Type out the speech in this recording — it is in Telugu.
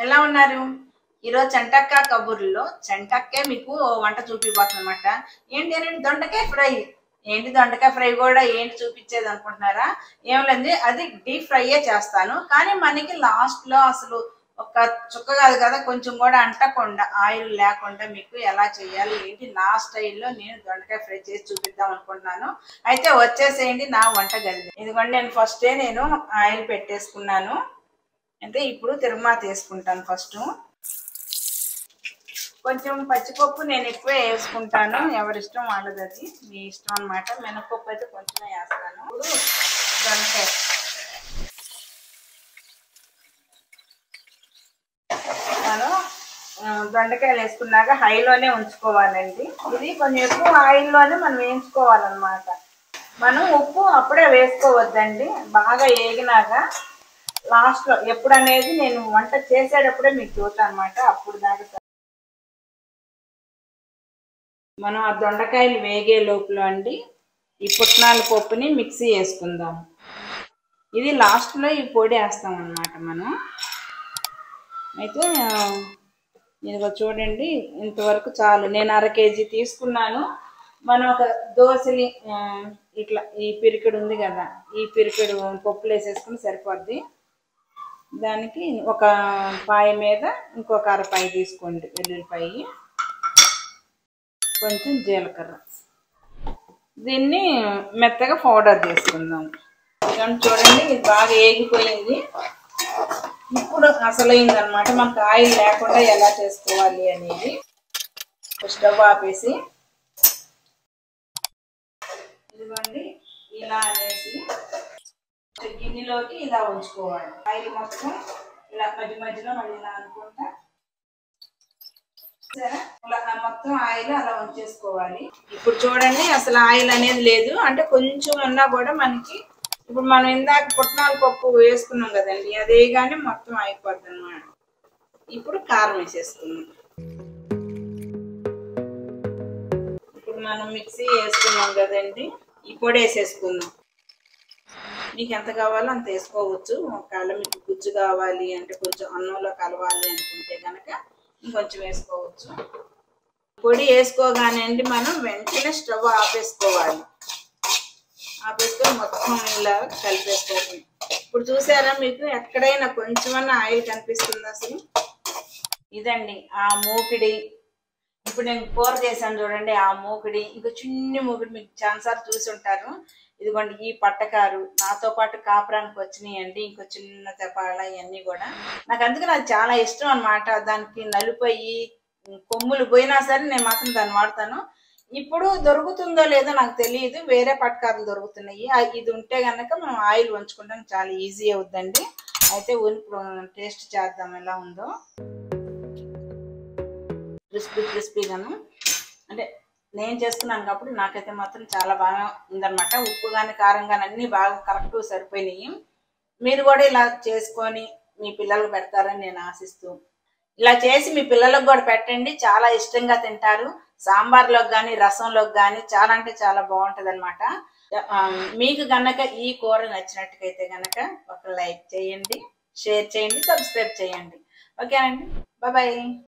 ఎలా ఉన్నారు ఈరోజు చెంటక్క కబుర్లో చెంటక్కే మీకు ఓ వంట చూపిపోతుంది అనమాట ఏంటి అని దొండకాయ ఫ్రై ఏంటి దొండకాయ ఫ్రై కూడా ఏంటి చూపించేది అనుకుంటున్నారా ఏం లేదు అది డీప్ ఫ్రైయే చేస్తాను కానీ మనకి లాస్ట్ లో అసలు ఒక చుక్క కాదు కదా కొంచెం కూడా అంటకుండా ఆయిల్ లేకుండా మీకు ఎలా చేయాలి ఏంటి నా స్టైల్లో నేను దొండకాయ ఫ్రై చేసి చూపిద్దాం అనుకుంటున్నాను అయితే వచ్చేసేయండి నా వంట గది ఇదిగోండి నేను ఫస్టే నేను ఆయిల్ పెట్టేసుకున్నాను అంటే ఇప్పుడు తిరుమల తీసుకుంటాను ఫస్ట్ కొంచెం పచ్చిపప్పు నేను ఎక్కువ వేసుకుంటాను ఎవరి ఇష్టం వాళ్ళది అది మీ ఇష్టం అనమాట మినపప్పు అయితే కొంచెం వేస్తాను ఇప్పుడు దొండకాయ మనం ఆ, దొండకాయలు వేసుకున్నాక హైలోనే ఉంచుకోవాలండి ఇది కొంచెం ఎక్కువ ఆయిల్లోనే మనం వేయించుకోవాలన్నమాట మనం ఉప్పు అప్పుడే వేసుకోవద్దండి బాగా వేగినాక లాస్ట్ లో ఎప్పుడు అనేది నేను వంట చేసేటప్పుడే మీకు చూస్తాను అనమాట అప్పుడు దాకా మనం ఆ దొండకాయలు వేగే లోపల అండి ఈ పుట్నాల పప్పుని మిక్సీ వేసుకుందాం ఇది లాస్ట్లో ఈ పొడి వేస్తాం అన్నమాట మనం అయితే ఆ, ఇదిగో చూడండి ఇంతవరకు చాలు నేను అర కేజీ తీసుకున్నాను మనం ఒక దోశని ఆ, ఇట్లా ఈ పిరికెడు ఉంది కదా ఈ పిరికెడు పప్పులు వేసేసుకుని సరిపోద్ది దానికి ఒక పాయ మీద ఇంకొక అరపాయ తీసుకోండి వెల్లుల్లిపాయ కొంచెం జీలకర్ర దీన్ని మెత్తగా పౌడర్ చేసుకుందాం ఇదిగోండి చూడండి ఇది బాగా ఏగిపోయింది ఇప్పుడు అసలైంది అనమాట మనకు ఆయిల్ లేకుండా ఎలా చేసుకోవాలి అనేది స్టవ్ ఆపేసి ఇదిగోండి ఇలా అనేసి గిన్నెలోకి ఇలా ఉంచుకోవాలి ఆయిల్ మొత్తం ఇలా మధ్య మధ్యలో మళ్ళీ ఇలా అనుకుంటా సరే ఇలా మొత్తం ఆయిల్ అలా ఉంచేసుకోవాలి ఇప్పుడు చూడండి అసలు ఆయిల్ అనేది లేదు అంటే కొంచెం ఉన్నా కూడా మనకి ఇప్పుడు మనం ఇందాక పుట్నాల పప్పు వేసుకున్నాం కదండి అదే కానీ మొత్తం అయిపోద్ది అనమాట ఇప్పుడు కారం వేసేసుకున్నాం ఇప్పుడు మనం మిక్సీ వేసుకున్నాం కదండి ఈ పొడి వేసేసుకుందాం మీకు ఎంత కావాలో అంత వేసుకోవచ్చు ఒకవేళ మీకు గుజ్జు కావాలి అంటే కొంచెం అన్నంలో కలవాలి అనుకుంటే కనుక ఇంకొంచెం వేసుకోవచ్చు పొడి వేసుకోగానే అండి మనం వెంటనే స్టవ్ ఆపేసుకోవాలి ఆపేసుకొని మొత్తం ఇలా కలిపేసుకోవాలి ఇప్పుడు చూసారా మీకు ఎక్కడైనా కొంచెమన్నా ఆయిల్ కనిపిస్తుంది అసలు ఇదండి ఆ మూకిడి ఇప్పుడు నేను కూర చేశాను చూడండి ఆ మూకిడి ఇంకా చిన్ని మూకిడి మీకు చాలాసార్లు చూసి ఉంటారు ఇదిగోండి ఈ పట్టకారు నాతో పాటు కాపురానికి వచ్చినాయండి ఇంకో చిన్న తెపాల ఇవన్నీ కూడా నాకు అందుకని అది చాలా ఇష్టం అన్నమాట దానికి నలుపయ్యి కొమ్ములు పోయినా సరే నేను మాత్రం దాన్ని వాడతాను ఇప్పుడు దొరుకుతుందో లేదో నాకు తెలియదు వేరే పట్టకారులు దొరుకుతున్నాయి ఆ- ఇది ఉంటే గనక మనం ఆయిల్ ఉంచుకుంటాం చాలా ఈజీ అవుద్దండి అయితే టేస్ట్ చేద్దాం ఎలా ఉందో క్రిస్పీ క్రిస్పీగాను అంటే నేను చేసుకున్నాను కాబట్టి నాకైతే మాత్రం చాలా బాగా ఉందన్నమాట ఉప్పు కానీ కారం కానీ అన్నీ బాగా కరెక్ట్ సరిపోయినాయి మీరు కూడా ఇలా చేసుకొని మీ పిల్లలకు పెడతారని నేను ఆశిస్తూ ఇలా చేసి మీ పిల్లలకు కూడా పెట్టండి చాలా ఇష్టంగా తింటారు సాంబార్లోకి కానీ రసంలోకి కానీ చాలా అంటే చాలా బాగుంటుంది అనమాట మీకు గనక ఈ కూర నచ్చినట్టుకైతే గనక ఒక లైక్ చేయండి షేర్ చేయండి సబ్స్క్రైబ్ చేయండి ఓకేనండి బాయ్